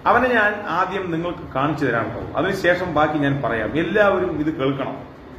അവനെ ഞാൻ ആദ്യം നിങ്ങൾക്ക് കാണിച്ചു തരാൻ പോകും അതിനുശേഷം ബാക്കി ഞാൻ പറയാം എല്ലാവരും ഇത് കേൾക്കണം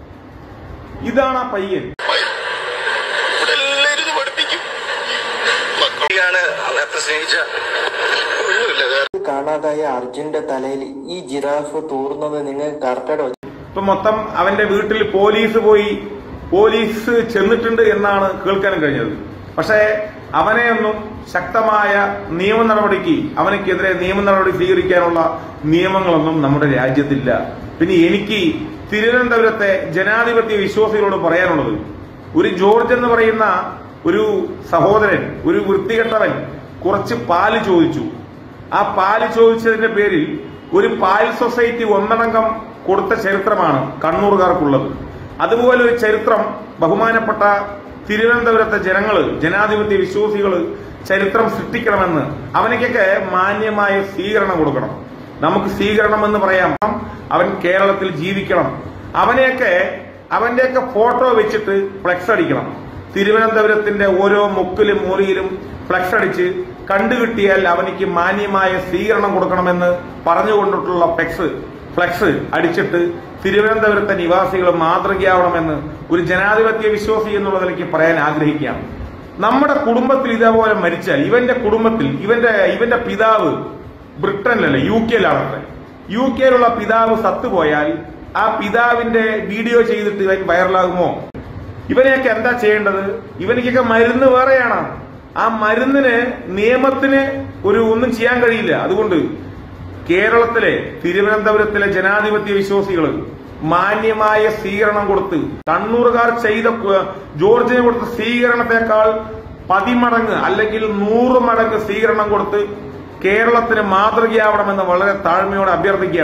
ഇതാണ് ആ പയ്യൻ ഇവിടെ എല്ലാവരും ഇത് പഠിപ്പിക്കും മക്കളെയാണ് അത്ര സ്നേഹിച്ച ഒന്നുമില്ല കാരണം കാണാതായ അർജുന്റെ തലയിൽ ഈ ജിറാഫ് തൂർന്നത് നിങ്ങൾ കറക്റ്റായിട്ട് ഇപ്പൊ മൊത്തം അവന്റെ വീട്ടിൽ പോലീസ് പോയി പോലീസ് ചെന്നിട്ടുണ്ട് എന്നാണ് കേൾക്കാൻ കഴിഞ്ഞത് പക്ഷേ അവനെയൊന്നും ശക്തമായ നിയമ നടപടിക്ക് അവനക്കെതിരെ നിയമ നടപടി സ്വീകരിക്കാനുള്ള നിയമങ്ങളൊന്നും നമ്മുടെ രാജ്യത്തില്ല പിന്നെ എനിക്ക് തിരുവനന്തപുരത്തെ ജനാധിപത്യ വിശ്വാസികളോട് പറയാനുള്ളത് ഒരു ജോർജ് എന്ന് പറയുന്ന ഒരു സഹോദരൻ ഒരു വൃത്തികെട്ടവൻ കുറച്ച് പാല് ചോദിച്ചു ആ പാല് ചോദിച്ചതിന്റെ പേരിൽ ഒരു പാൽ സൊസൈറ്റി ഒന്നടങ്കം കൊടുത്ത ചരിത്രമാണ് കണ്ണൂർകാർക്കുള്ളത് അതുപോലെ ഒരു ചരിത്രം ബഹുമാനപ്പെട്ട തിരുവനന്തപുരത്തെ ജനങ്ങള് ജനാധിപത്യ വിശ്വാസികള് ചരിത്രം സൃഷ്ടിക്കണമെന്ന് അവനക്കൊക്കെ മാന്യമായ സ്വീകരണം കൊടുക്കണം നമുക്ക് സ്വീകരണം എന്ന് പറയാം അവൻ കേരളത്തിൽ ജീവിക്കണം അവനെയൊക്കെ അവന്റെയൊക്കെ ഫോട്ടോ വെച്ചിട്ട് ഫ്ലെക്സ് അടിക്കണം തിരുവനന്തപുരത്തിന്റെ ഓരോ മുക്കിലും മൂലയിലും ഫ്ലെക്സ് അടിച്ച് കണ്ടുകിട്ടിയാൽ അവനിക്ക് മാന്യമായ സ്വീകരണം കൊടുക്കണമെന്ന് പറഞ്ഞുകൊണ്ടിട്ടുള്ള ഫ്ലെക്സ് ഫ്ലെക്സ് അടിച്ചിട്ട് തിരുവനന്തപുരത്തെ നിവാസികൾ മാതൃകയാവണമെന്ന് ഒരു ജനാധിപത്യ വിശ്വാസി എന്നുള്ള നിലയ്ക്ക് പറയാൻ ആഗ്രഹിക്കുകയാണ് നമ്മുടെ കുടുംബത്തിൽ ഇതേപോലെ മരിച്ചാൽ ഇവന്റെ കുടുംബത്തിൽ ഇവന്റെ ഇവന്റെ പിതാവ് ബ്രിട്ടനിലല്ല യു കെയിലാണത്രേ യു കെയിലുള്ള പിതാവ് സത്തുപോയാൽ ആ പിതാവിന്റെ വീഡിയോ ചെയ്തിട്ട് ഇവൻ വൈറലാകുമോ ഇവനെയൊക്കെ എന്താ ചെയ്യേണ്ടത് ഇവനിക്കൊക്കെ മരുന്ന് വേറെയാണ് ആ മരുന്നിന് നിയമത്തിന് ഒരു ഒന്നും ചെയ്യാൻ കഴിയില്ല അതുകൊണ്ട് കേരളത്തിലെ തിരുവനന്തപുരത്തിലെ ജനാധിപത്യ വിശ്വാസികൾ മാന്യമായ സ്വീകരണം കൊടുത്ത് കണ്ണൂറുകാർ ചെയ്ത ഏഹ്, ജോർജിന് കൊടുത്ത സ്വീകരണത്തെക്കാൾ പതിമടങ്ങ് അല്ലെങ്കിൽ നൂറ് മടങ്ങ് സ്വീകരണം കൊടുത്ത് കേരളത്തിന് മാതൃകയാവണമെന്ന് വളരെ താഴ്മയോടെ അഭ്യർത്ഥിക്കുക